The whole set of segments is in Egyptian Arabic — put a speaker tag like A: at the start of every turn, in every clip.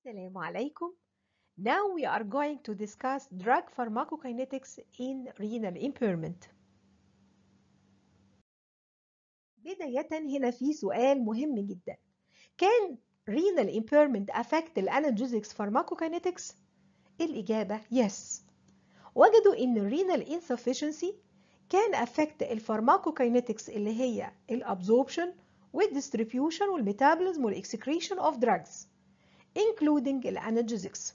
A: Assalamu alaikum. Now we are going to discuss drug pharmacokinetics in renal impairment. بداية هنا في سؤال مهم جدا. Can renal impairment affect the analgesics pharmacokinetics؟ الإجابة yes. وجدوا إن renal insufficiency can affect الفارماكوكاينetics اللي هي الابزوربشن والdistribution والميتابوليزم والاكسكريشن of drugs including الانالجيزكس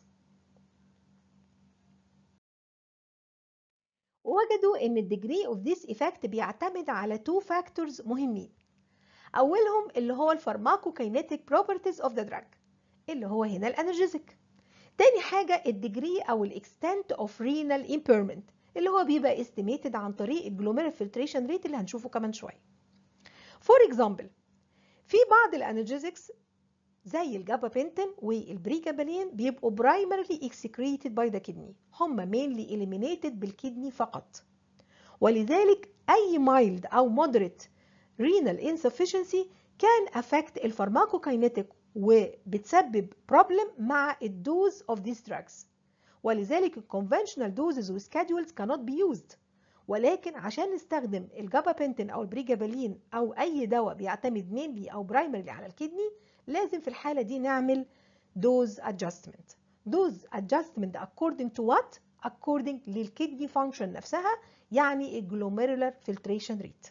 A: وجدوا ان الديجري اوف ذيس ايفكت بيعتمد على تو فاكتورز مهمين اولهم اللي هو الفارماكوكاينيتيك بروبرتيز اوف ذا دراج اللي هو هنا الانالجيزك تاني حاجه الديجري او الاكستنت اوف رينال امبيرمنت اللي هو بيبقى استيميتد عن طريق الجلوميرال فلتريشن ريت اللي هنشوفه كمان شويه فور اكزامبل في بعض الانالجيزكس زي الجابابنتين والبريجابالين بيبقوا primarily excreted by the kidney هم mainly eliminated بالكدني فقط ولذلك أي mild أو moderate renal insufficiency can affect الفارماكوكاينيتيك وبتسبب problem مع الدوز of these drugs ولذلك الconventional doses وschedules cannot be used ولكن عشان نستخدم الجابابنتين أو البريجابالين أو أي دواء بيعتمد mainly أو primarily على الكدني لازم في الحالة دي نعمل dose adjustment dose adjustment according to what? according للكدني function نفسها يعني الجلوميرولار filtration rate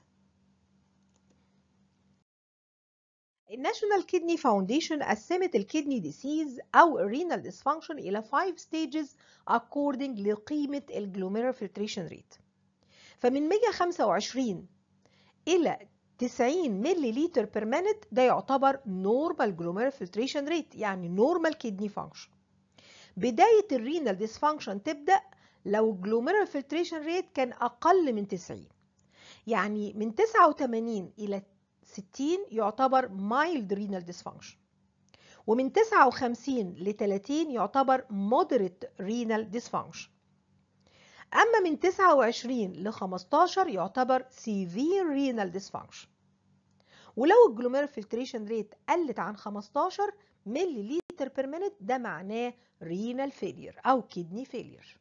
A: الناشونال كيدني فاونديشن قسمت الكدني ديسيز او الرينال ديسفانكشن الى 5 stages according لقيمه الجلوميرولار filtration rate فمن 125 الى 90 ملي لتر بير مينت ده يعتبر نورمال جلوميرال فلتريشن ريت يعني نورمال كيدني فانكشن بدايه الرينال ديسفانكشن تبدا لو الجلوميرال فلتريشن ريت كان اقل من 90 يعني من 89 الى 60 يعتبر مايلد رينال ديسفانكشن ومن 59 ل 30 يعتبر مودريت رينال ديسفانكشن أما من 29 ل 15 يعتبر severe renal dysfunction ولو الجلوميرال فلتريشن ريت قلت عن 15 ملي لتر بير مينت ده معناه renal failure أو kidney failure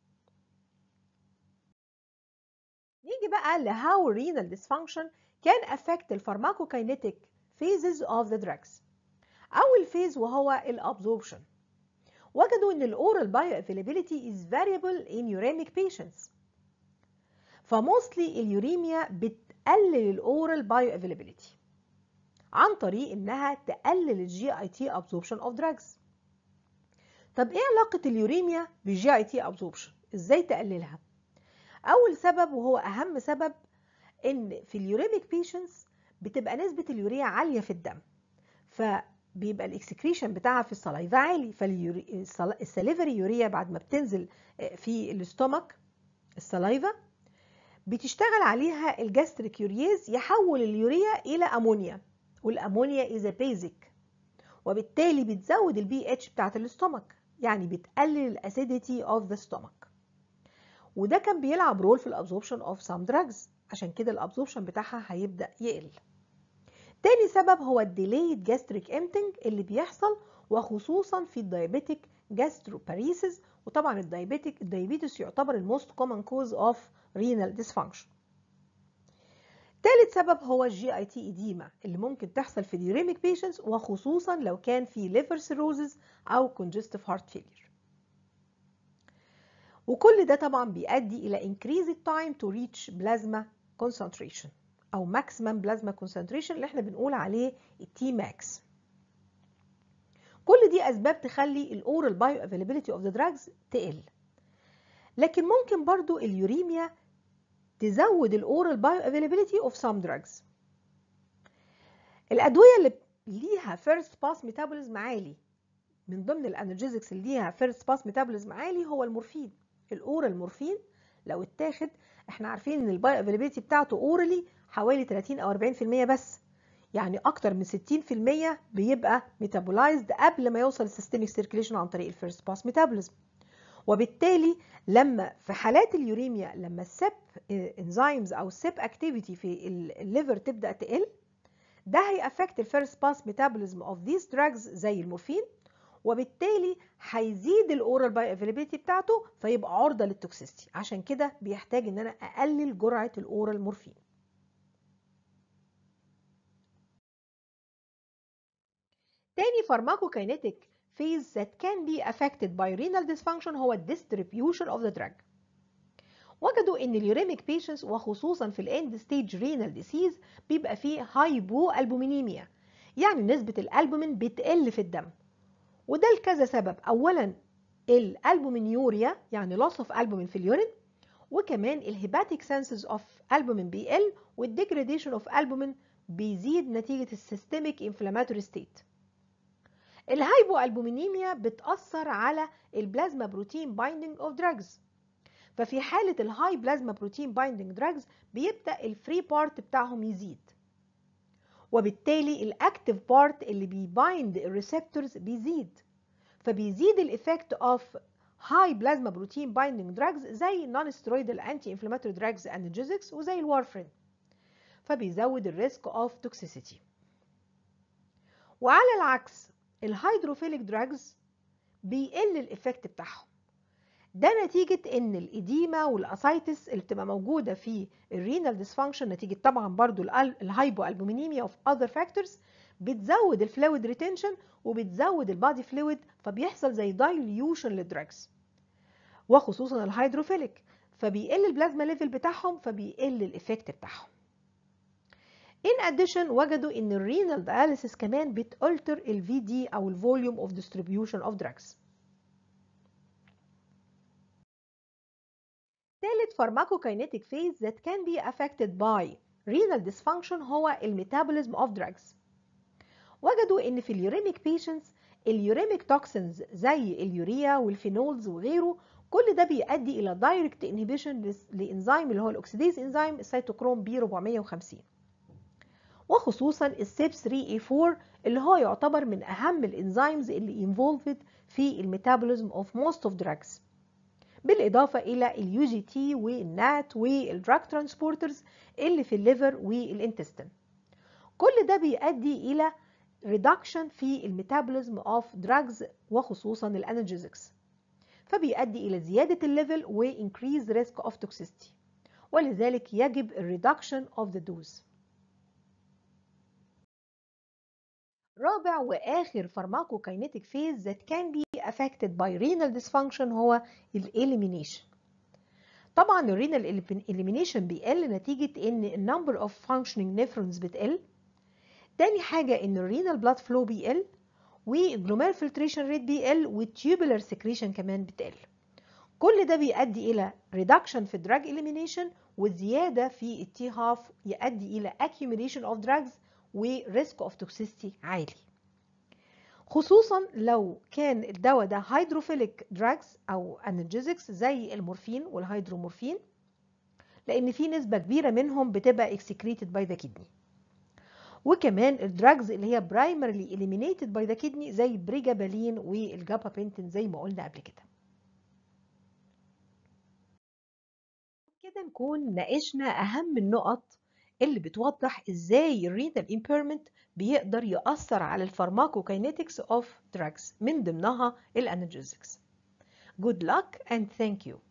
A: نيجي بقى ل how renal dysfunction can affect the pharmacokinetic phases of the drugs أول فيز وهو الابزوربشن وجدوا ان الاورال بايو افيلابيلتي از فاريبل ان يوريميك بيشنتس فموستلي اليوريميا بتقلل الاورال بايو افيلابيلتي عن طريق انها تقلل الجي اي تي ابزوربشن اوف دراجز طب ايه علاقه اليوريميا بالجي اي تي ابزوربشن ازاي تقللها اول سبب وهو اهم سبب ان في اليوريميك بيشنتس بتبقى نسبه اليوريا عاليه في الدم ف بيبقى الاكسكريشن بتاعها في السلايفا عالي فالسليفري يوريا بعد ما بتنزل في الاستومك السلايفا بتشتغل عليها الجاستريك يوريز يحول اليوريا الى امونيا والامونيا از بيزك وبالتالي بتزود البي اتش بتاعت الاستومك يعني بتقلل الاسيديتي اوف ذا ستومك وده كان بيلعب رول في الابزوربشن اوف سام دراجز عشان كده الابزوربشن بتاعها هيبدا يقل تاني سبب هو الديليد جاستريك امتنج اللي بيحصل وخصوصا في الدايابيتيك جاستروباريسيس وطبعا الدايابيتيك الدايابيتس يعتبر الموست كومن كوز اوف رينال ديسفانكشن تالت سبب هو الجي اي تي اديما اللي ممكن تحصل في اليوريميك بيشنتس وخصوصا لو كان في ليفر سيروزز او كونجستيف هارت فيلير وكل ده طبعا بيؤدي الى increased time to reach plasma concentration او ماكسيمم بلازما كونسنتريشن اللي احنا بنقول عليه التي ماكس كل دي اسباب تخلي الاورال بايو افيلابيلتي اوف ذا دراجز تقل لكن ممكن برضو اليوريميا تزود الاورال بايو افيلابيلتي اوف سام دراجز الادويه اللي ليها فيرست باس ميتابوليزم عالي من ضمن الانرجيزكس اللي ليها فيرست باس ميتابوليزم عالي هو المورفين الاورال مورفين لو اتاخد احنا عارفين ان البايو افيلابيلتي بتاعته اورالي حوالي 30 او 40% بس يعني اكتر من 60% بيبقى ميتابولايزد قبل ما يوصل السيستميك سيركيليشن عن طريق الفيرست باس ميتابوليزم وبالتالي لما في حالات اليوريميا لما السيب انزيمز او السيب اكتيفيتي في الليفر تبدا تقل ده هيأفكت الفيرست باس ميتابوليزم اوف ذيس دراجز زي المورفين وبالتالي هيزيد الاورال باي افيلابيلتي بتاعته فيبقى عرضه للتوكسيستي عشان كده بيحتاج ان انا اقلل جرعه الاورال مورفين تاني pharmacokinetic phase that can be affected by renal dysfunction هو distribution of the drug وجدوا ان اليوريميك patients وخصوصا في الاند ستيج رينال ديسيز بيبقى فيه هايبو البومينيميا يعني نسبة الالبومين بتقل في الدم وده لكذا سبب اولا الالبومينيوريا يعني loss of albumin في اليورين وكمان الهيباتيك سنسز اوف البومين بيقل والديجراديشن اوف البومين بيزيد نتيجة السيستميك انفلاماتوري ستيت الهايبو البومينيميا بتأثر على البلازما بروتين بايندينج اوف دراجز ففي حالة الهاي بلازما بروتين بايندينج دراجز بيبدأ الفري بارت بتاعهم يزيد وبالتالي الاكتيف بارت اللي بيبايند الريسبتورز بيزيد فبيزيد الايفكت اوف هاي بلازما بروتين بايندينج دراجز زي نون ستيرويدال انتي انفلاماتوري دراجز انالجيزكس وزي الوارفرين فبيزود الريسك اوف توكسيسيتي وعلى العكس الهيدروفيليك دراجز بيقل الايفكت بتاعهم ده نتيجة ان الإديمة والأسايتس اللي بتبقى موجودة في الرينال ديسفانكشن نتيجة طبعا برضو الهايبو البومينيميا اوف اذر فاكتورز بتزود الفلويد ريتنشن وبتزود البادي فلويد فبيحصل زي دايليوشن للدراجز وخصوصا الهيدروفيليك فبيقل البلازما ليفل بتاعهم فبيقل الايفكت بتاعهم In addition وجدوا ان الرينال dialysis كمان بتالتر ال VD او ال volume of distribution of drugs. ثالث pharmacokinetic phase that can be affected by renal dysfunction هو الميتابوليزم of drugs. وجدوا ان في اليوريميك patients اليوريميك توكسينز زي اليوريا والفينولز وغيره كل ده بيؤدي الى دايركت انهبيشن لانزيم اللي هو الاكسيديز انزيم السيتوكروم بي 450 وخصوصا السيب 3 A4 اللي هو يعتبر من اهم الانزيمز اللي انفولفد في الميتابوليزم اوف موست اوف دراجز بالاضافه الى اليو جي تي والنات والدراج ترانسبورترز اللي في الليفر والانتستين كل ده بيؤدي الى ريدكشن في الميتابوليزم اوف دراجز وخصوصا الانالجيزكس فبيؤدي الى زياده الليفل وانكريز ريسك اوف توكسيستي ولذلك يجب الريدكشن اوف ذا دوز رابع واخر pharmacokinetic phase that can be affected by renal dysfunction هو الelimination طبعا الرينال elimination بيقل نتيجة ان النمبر of functioning nephrons بتقل تاني حاجة ان الرينال blood flow بيقل والجلومير filtration rate بيقل والtubular secretion كمان بتقل كل ده بيؤدي الى reduction في drug elimination وزيادة في التي هاف يؤدي الى accumulation of drugs وريسك اوف توكسيستي عالي خصوصا لو كان الدواء ده هيدروفيليك دراجز او انالجيزكس زي المورفين والهيدرومورفين لان في نسبه كبيره منهم بتبقى اكسكريتد باي ذا كدني وكمان الدراجز اللي هي برايمرلي اليمينيتد باي ذا كدني زي بريجابالين والجابابنتين زي ما قلنا قبل كده كده نكون ناقشنا اهم النقط اللي بتوضح ازاي الرينال امبيرمنت بيقدر يأثر على الفارماكوكاينetics of drugs من ضمنها الانالجيزكس. Good luck and thank you.